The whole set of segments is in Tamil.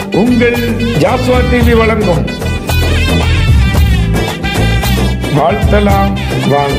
உங்கள் ஜாஸ்வா டிவி வழங்கும் வாழ்த்தலாம் வாங்க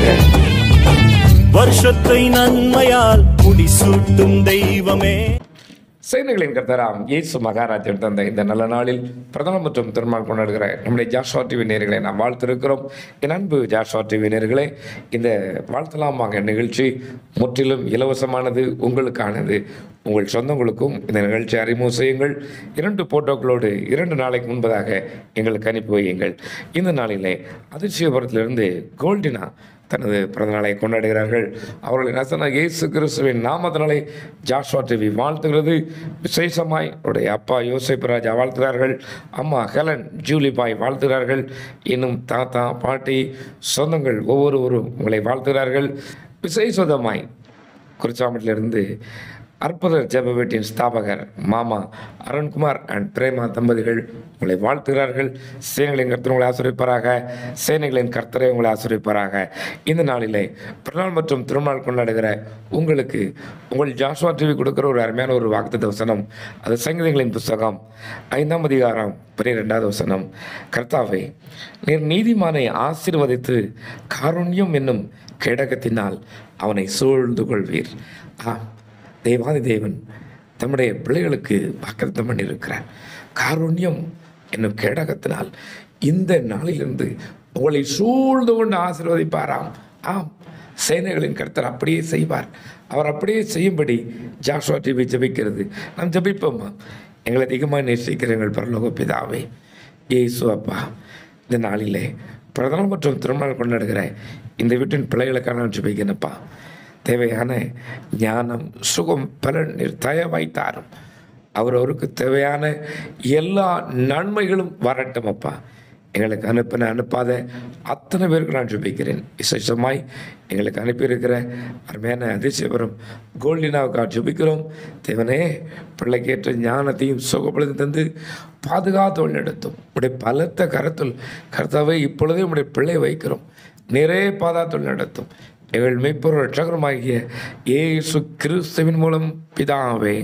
வருஷத்தை நன்மையால் முடிசூட்டும் தெய்வமே சேனைகளின் கர்த்தராம் இயேசு மகாராஜன் தந்த இந்த நல்ல நாளில் பிரதமர் மற்றும் திருமணம் கொண்டாடுகிற நம்முடைய ஜாஷுவா டிவி நேர்களை நாம் வாழ்த்திருக்கிறோம் என் அன்பு ஜாஷுவா டிவி நேர்களே இந்த வாழ்த்தலாம் வாங்க நிகழ்ச்சி முற்றிலும் இலவசமானது உங்களுக்கானது உங்கள் சொந்தங்களுக்கும் இந்த நிகழ்ச்சி அறிமுகம் செய்யுங்கள் இரண்டு போட்டோக்களோடு இரண்டு நாளைக்கு முன்பதாக எங்களுக்கு அனுப்பி வையுங்கள் இந்த நாளிலே அதிர்ச்சியபுரத்திலிருந்து கோல்டினா தனது பிறந்தநாளை கொண்டாடுகிறார்கள் அவர்களின் நசன இயேசு கிறிஸ்துவின் நாமத்தினாலே ஜாஷ்வா டிவி வாழ்த்துகிறது விசேஷமாய் அவருடைய அப்பா யோசிப் ராஜா வாழ்த்துகிறார்கள் அம்மா ஹெலன் ஜூலிபாய் வாழ்த்துகிறார்கள் இன்னும் தாத்தா பாட்டி சொந்தங்கள் ஒவ்வொருவரும் உங்களை வாழ்த்துகிறார்கள் விசேஷமாய் குறிச்சாமட்டிலிருந்து அற்புதர் ஜெப வீட்டின் ஸ்தாபகர் மாமா அருண்குமார் அண்ட் பிரேமா தம்பதிகள் உங்களை வாழ்த்துகிறார்கள் சேனைகளின் கர்த்தர் உங்களை ஆசிரியப்பாராக சேனைகளின் கர்த்தரை உங்களை ஆசிரியப்பாராக இந்த நாளிலே பிறநாள் மற்றும் திருநாள் கொண்டாடுகிற உங்களுக்கு உங்கள் ஜாஸ்வா டிவி கொடுக்குற ஒரு அருமையான ஒரு வாக்குத்த வசனம் அது சங்கீதங்களின் புஸ்தகம் ஐந்தாம் அதிகாரம் பனிரெண்டாவது வசனம் கர்த்தாவே நீர் நீதிமானை ஆசீர்வதித்து காருண்யம் என்னும் கேடகத்தினால் அவனை சூழ்ந்து கொள்வீர் ஆம் தேவாதி தேவன் தம்முடைய பிள்ளைகளுக்கு வாக்குத்தம் பண்ணியிருக்கிறார் காருண்யம் என்னும் கேடகத்தினால் இந்த நாளிலிருந்து உங்களை சூழ்ந்து கொண்டு ஆசீர்வதிப்பாராம் ஆம் சேனைகளின் கர்த்தர் அப்படியே செய்வார் அவர் அப்படியே செய்யும்படி ஜாஷுவா டிவி ஜபிக்கிறது நாம் ஜபிப்போமா எங்களை அதிகமாக நேசிக்கிற எங்கள் பரலோக பிதாவே ஏசு அப்பா இந்த நாளிலே பிரதமர் மற்றும் திருமணம் கொண்டாடுகிற இந்த வீட்டின் பிள்ளைகளுக்காக நான் ஜபிக்கிறேன்ப்பா தேவையான ஞானம் சுகம் பலன் நீர் தயவாய் தாரும் அவரவருக்கு தேவையான எல்லா நன்மைகளும் வரட்டும் அப்பா எங்களுக்கு அனுப்பின அனுப்பாத அத்தனை பேருக்கு நான் ஜெபிக்கிறேன் விசேஷமாய் எங்களுக்கு அனுப்பியிருக்கிற அருமையான அதிசயபுரம் கோல்டினாவுக்காக ஜெபிக்கிறோம் தேவனே பிள்ளைக்கேற்ற ஞானத்தையும் சுகப்படுத்தி தந்து பாதுகாத்து வழிநடத்தும் உடைய பலத்த கரத்தில் கர்த்தாவை இப்பொழுதே உடைய பிள்ளை வைக்கிறோம் நிறைய பாதாத்துள் நடத்தும் எங்கள் மெய்ப்பொருள் ரட்சகரமாகிய இயேசு கிறிஸ்துவின் மூலம் பிதாவே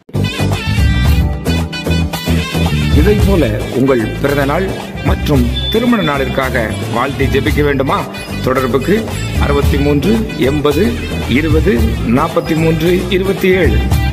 இதை போல உங்கள் பிறந்த நாள் மற்றும் திருமண நாளிற்காக வாழ்த்தை ஜெபிக்க வேண்டுமா தொடர்புக்கு அறுபத்தி மூன்று எண்பது இருபது நாற்பத்தி மூன்று இருபத்தி ஏழு